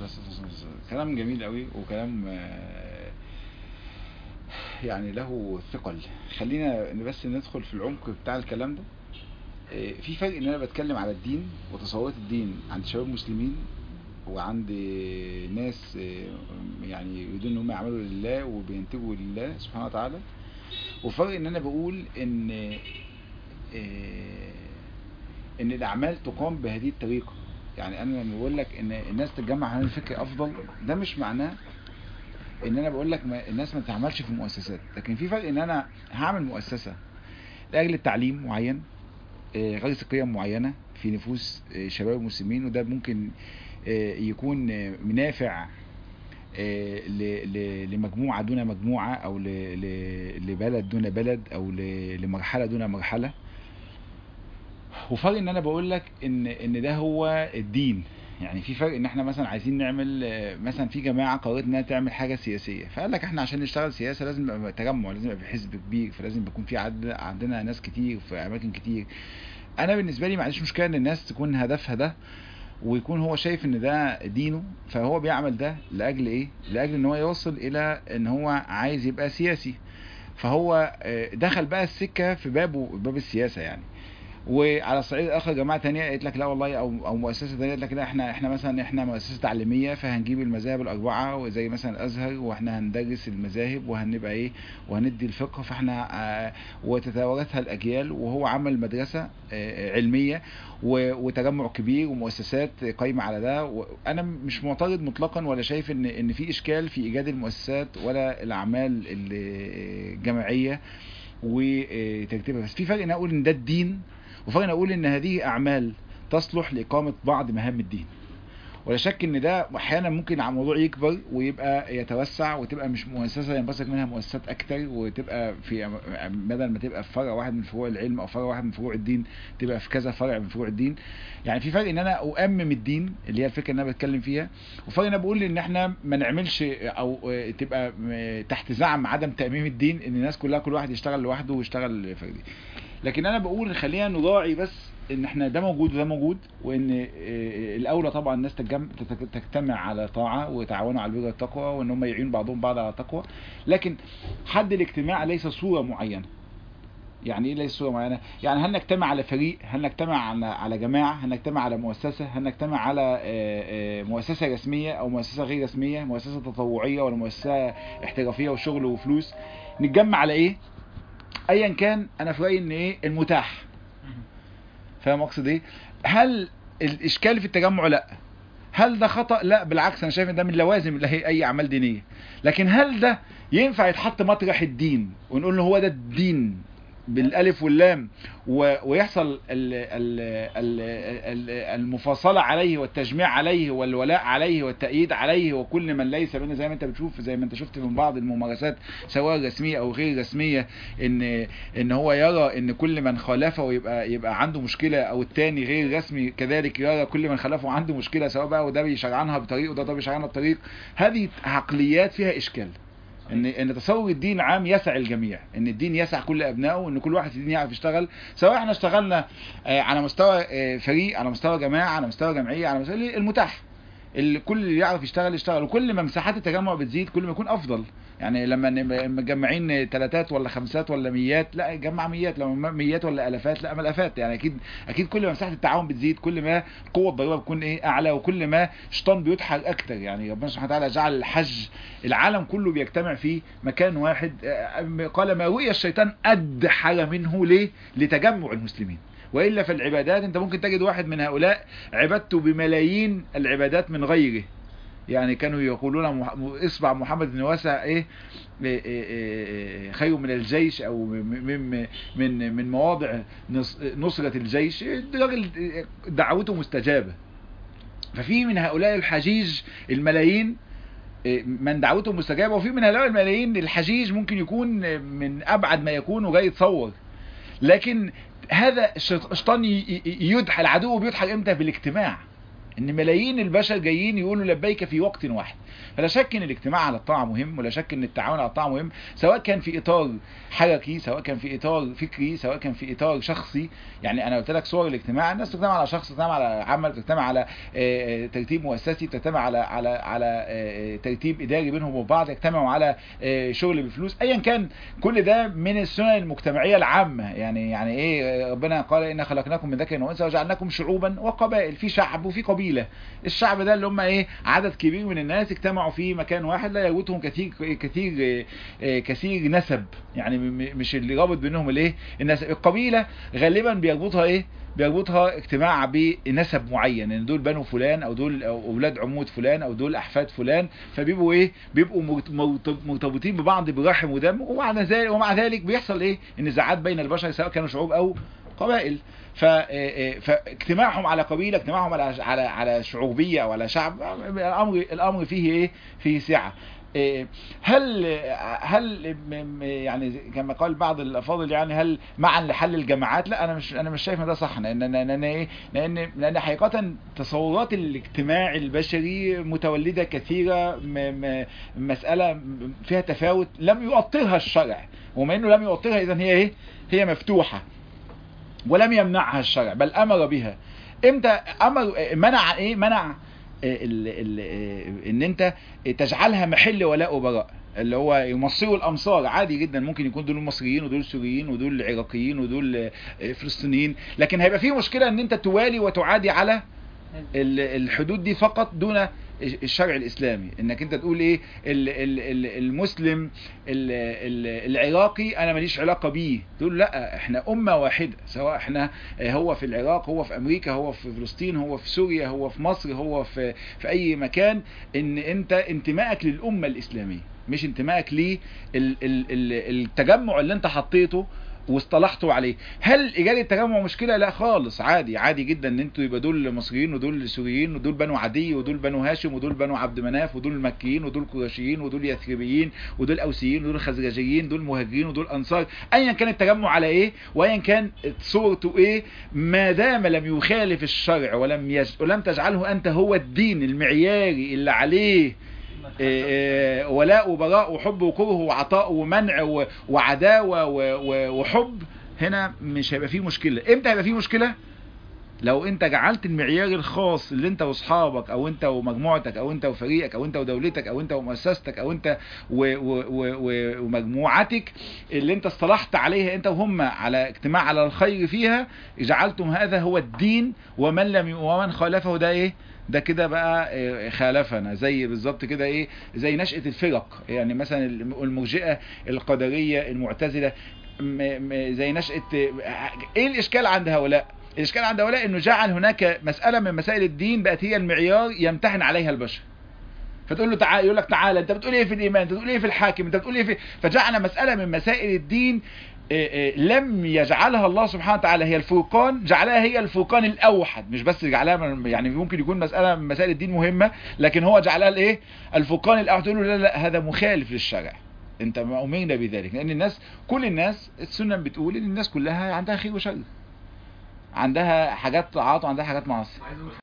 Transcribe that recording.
الله الصلاة والسلام. كلام جميل قوي وكلام آه، يعني له ثقل خلينا بس ندخل في العمق بتاع الكلام ده آه، في فرق ان انا بتكلم على الدين وتصورات الدين عند شباب مسلمين وعند ناس آه، يعني يريدون ان هم يعملوا لله وبينتجوا لله سبحانه وتعالى وفرق ان انا بقول ان آه، ان الاعمال تقام بهذه الطريقه يعني انا لما بقول لك ان الناس تتجمع حوالين الفكر افضل ده مش معناه ان انا بقول لك ما الناس ما تعملش في المؤسسات لكن في فرق ان انا هعمل مؤسسه لاجل التعليم معين آه، غرس قيم معينه في نفوس آه، شباب المسلمين وده ممكن آه، يكون آه، منافع آه، ل- ل- لمجموعه دون مجموعه او ل- ل- لبلد دون بلد او ل- لمرحله دون مرحله وفرق ان انا بقول لك ان ان ده هو الدين يعني في فرق ان احنا مثلا عايزين نعمل آه، مثلا في جماعه قررت انها تعمل حاجه سياسيه فقال لك احنا عشان نشتغل سياسه لازم يبقى تجمع لازم يبقى في حزب كبير فلازم يكون في عدد عندنا ناس كتير في اماكن كتير انا بالنسبه لي ما عنديش مشكله ان الناس تكون هدفها ده ويكون هو شايف ان ده دينه فهو بيعمل ده لاجل ايه لاجل ان هو يوصل الى ان هو عايز يبقى سياسي فهو آه، دخل بقى السكه في بابه باب السياسه يعني وعلى الصعيد الاخر جماعه تانية قالت لك لا والله او او مؤسسه تانية قالت لك لا احنا احنا مثلا احنا مؤسسه تعليميه فهنجيب المذاهب الاربعه وزي مثلا الازهر واحنا هندرس المذاهب وهنبقى ايه وهندي الفقه فاحنا آه، وتتوارثها الاجيال وهو عمل مدرسه آه، علميه و- وتجمع كبير ومؤسسات قايمه على ده وانا مش معترض مطلقا ولا شايف ان ان في اشكال في ايجاد المؤسسات ولا الاعمال الجماعيه وترتيبها بس في فرق ان اقول ان ده الدين وفرق ان اقول ان هذه اعمال تصلح لاقامه بعض مهام الدين ولا شك ان ده احيانا ممكن على الموضوع يكبر ويبقى يتوسع وتبقى مش مؤسسه ينبثق منها مؤسسات اكتر وتبقى في بدل ما تبقى في فرع واحد من فروع العلم او فرع واحد من فروع الدين تبقى في كذا فرع من فروع الدين يعني في فرق ان انا اؤمم الدين اللي هي الفكره اللي انا بتكلم فيها وفرق ان انا بقول ان احنا ما نعملش او تبقى تحت زعم عدم تاميم الدين ان الناس كلها كل واحد يشتغل لوحده ويشتغل فردي لكن انا بقول خلينا نراعي بس ان احنا ده موجود وده موجود وان آه، الاولى طبعا الناس تجم- تت- تجتمع على طاعه ويتعاونوا على البر والتقوى وان هم يعينوا بعضهم بعض على التقوى لكن حد الاجتماع ليس صوره معينه يعني ايه ليس صوره معينه يعني هل نجتمع على فريق هل نجتمع على على جماعه هل نجتمع على مؤسسه هل نجتمع على آه، آه، مؤسسه رسميه او مؤسسه غير رسميه مؤسسه تطوعيه ولا مؤسسه احترافيه وشغل وفلوس نتجمع على ايه ايا كان انا في رايي ان ايه المتاح فاهم اقصد ايه هل الاشكال في التجمع لا هل ده خطا لا بالعكس انا شايف ان ده من لوازم اللي هي اي اعمال دينيه لكن هل ده ينفع يتحط مطرح الدين ونقول له هو ده الدين بالالف واللام و- ويحصل ال ال ال ال المفاصله عليه والتجميع عليه والولاء عليه والتأييد عليه وكل من ليس منه زي ما انت بتشوف زي ما انت شفت من بعض الممارسات سواء رسميه او غير رسميه ان ان هو يرى ان كل من خالفه يبقى يبقى عنده مشكله او التاني غير رسمي كذلك يرى كل من خالفه عنده مشكله سواء بقى وده بيشرعنها بطريق وده ده بيشرعنها بطريق هذه عقليات فيها اشكال ان ان تصور الدين عام يسع الجميع ان الدين يسع كل ابنائه ان كل واحد في الدين يعرف يشتغل سواء احنا اشتغلنا آه، على مستوى آه، فريق على مستوى جماعه على مستوى جمعيه على مستوى المتاح اللي كل اللي يعرف يشتغل يشتغل وكل ما مساحات التجمع بتزيد كل ما يكون افضل يعني لما نبقى مجمعين ثلاثات ولا خمسات ولا ميات لا جمع ميات لو ميات ولا الافات لا ما الافات يعني اكيد اكيد كل ما مساحه التعاون بتزيد كل ما قوه الضريبه بتكون ايه اعلى وكل ما شيطان بيضحك اكتر يعني ربنا سبحانه وتعالى جعل الحج العالم كله بيجتمع في مكان واحد آه، قال ما رؤي الشيطان ادحر منه ليه لتجمع المسلمين والا في العبادات انت ممكن تجد واحد من هؤلاء عبادته بملايين العبادات من غيره يعني كانوا يقولون مح- اصبع محمد بن واسع ايه إيه إيه إيه خير من الجيش او من من من, من مواضع نص- نصرة الجيش الراجل دعوته مستجابة ففي من هؤلاء الحجيج الملايين إيه، من دعوته مستجابة وفي من هؤلاء الملايين الحجيج ممكن يكون من ابعد ما يكون وجاي يتصور لكن هذا الشيط- الشيطان ي- ي- يدحل العدو بيدحل امتى بالاجتماع ان ملايين البشر جايين يقولوا لبيك في وقت واحد فلا شك ان الاجتماع على الطاعه مهم ولا شك ان التعاون على الطاعه مهم سواء كان في اطار حركي سواء كان في اطار فكري سواء كان في اطار شخصي يعني انا قلت لك صور الاجتماع الناس تجتمع على شخص تجتمع على عمل تجتمع على آه، ترتيب مؤسسي تجتمع على على على آه، ترتيب اداري بينهم وبعض يجتمعوا على آه، شغل بفلوس ايا كان كل ده من السنن المجتمعيه العامه يعني يعني ايه ربنا قال ان خلقناكم من ذكر وانثى وجعلناكم شعوبا وقبائل في شعب وفي قبيله الشعب ده اللي هم ايه عدد كبير من الناس اجتمعوا في مكان واحد لا يربطهم كثير كثير آه، كثير نسب يعني م- م- مش اللي رابط بينهم الايه النسب القبيله غالبا بيربطها ايه بيربطها اجتماع بنسب معين ان دول بنو فلان او دول أو اولاد عمود فلان او دول احفاد فلان فبيبقوا ايه بيبقوا مرت- مرت- مرتبطين ببعض برحم ودم ومع ذلك ومع ذلك بيحصل ايه النزاعات بين البشر سواء كانوا شعوب او قبائل ف- آه، فاجتماعهم على قبيله اجتماعهم على على على شعوبيه او على شعب الامر الامر فيه ايه فيه سعه إيه، هل هل م- م- يعني كما قال بعض الافاضل يعني هل معا لحل الجماعات لا انا مش انا مش شايف ان ده صح لان لان لان ايه لان لان حقيقه تصورات الاجتماع البشري متولده كثيره م م مساله فيها تفاوت لم يؤطرها الشرع وما انه لم يؤطرها اذا هي ايه هي مفتوحه ولم يمنعها الشرع بل امر بها امتى امر منع ايه منع ال ال ان انت تجعلها محل ولاء وبراء اللي هو يمصروا الامصار عادي جدا ممكن يكون دول مصريين ودول سوريين ودول عراقيين ودول فلسطينيين لكن هيبقى فيه مشكله ان انت توالي وتعادي على ال- الحدود دي فقط دون الشرع الاسلامي انك انت تقول ايه ال- ال- ال- المسلم ال- ال- العراقي انا ماليش علاقه بيه تقول لا احنا امه واحده سواء احنا هو في العراق هو في امريكا هو في فلسطين هو في سوريا هو في مصر هو في في اي مكان ان انت انتمائك للامه الاسلاميه مش انتمائك للتجمع اللي انت حطيته واصطلحتوا عليه هل ايجاد التجمع مشكله لا خالص عادي عادي جدا ان انتوا يبقى دول مصريين ودول سوريين ودول بنو عدي ودول بنو هاشم ودول بنو عبد مناف ودول مكيين ودول قرشيين ودول يثربيين ودول اوسيين ودول خزرجيين دول مهاجرين ودول انصار ايا كان التجمع على ايه وايا كان صورته ايه ما دام لم يخالف الشرع ولم يج... ولم تجعله انت هو الدين المعياري اللي عليه إيه إيه ولاء وبراء وحب وكره وعطاء ومنع و- وعداوة و- و- وحب هنا مش هيبقى فيه مشكلة امتى هيبقى فيه مشكلة لو انت جعلت المعيار الخاص اللي انت واصحابك او انت ومجموعتك او انت وفريقك او انت ودولتك او انت ومؤسستك او انت و و و و ومجموعتك اللي انت اصطلحت عليها انت وهم على اجتماع على الخير فيها جعلتم هذا هو الدين ومن لم ي- ومن خالفه ده ايه ده كده بقى إيه، خالفنا زي بالظبط كده ايه زي نشأة الفرق يعني مثلا المرجئة القدرية المعتزلة م- م- زي نشأة ايه الاشكال عند هؤلاء الاشكال عند هؤلاء انه جعل هناك مسألة من مسائل الدين بقت هي المعيار يمتحن عليها البشر فتقول له تعالى يقول لك تعالى انت بتقول ايه في الايمان انت بتقول ايه في الحاكم انت بتقول ايه في فجعل مسألة من مسائل الدين إيه إيه لم يجعلها الله سبحانه وتعالى هي الفرقان جعلها هي الفرقان الاوحد مش بس جعلها من يعني ممكن يكون مسألة من مسائل الدين مهمة لكن هو جعلها الايه الفرقان الاوحد تقول له لا لا هذا مخالف للشرع انت ما امرنا بذلك لان الناس كل الناس السنة بتقول ان الناس كلها عندها خير وشر عندها حاجات طاعات وعندها حاجات معاصي